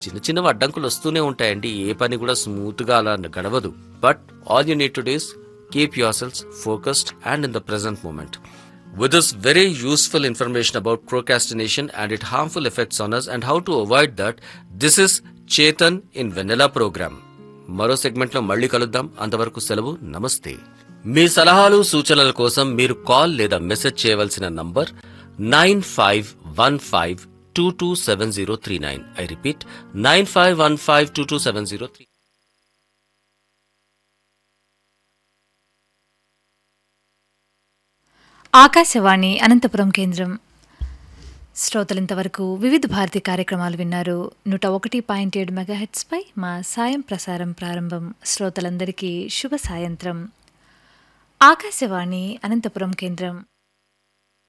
చిన్న చిన్న అడ్డంకులు వస్తూనే ఉంటాయండి ఏ పని కూడా స్మూత్ గా అలా గడవదు but all you need to do is keep yourselves focused and in the present moment With this very useful information about procrastination and its harmful effects on us and how to avoid that, this is Chetan in Vanilla program. మరో segment లో మళ్ళీ కలుద్దాం అంతవరకు సెలవు నమస్తే మీ సలహాలు సూచనల కోసం మీరు కాల్ లేదా మెసేజ్ చేయవలసిన number nine five one five two two seven zero three nine I repeat nine five one five two two seven zero three Akashvani Anantapuram కేంద్రం శ్రోతలింతవరకు వివిధ భారతి కార్యక్రమాలు విన్నారు నూట ఒకటి పాయింట్ ఏడు మెగాహెట్స్పై మా సాయం ప్రసారం ప్రారంభం శ్రోతలందరికీ శుభ సాయంత్రం ఆకాశవాణి అనంతపురం కేంద్రం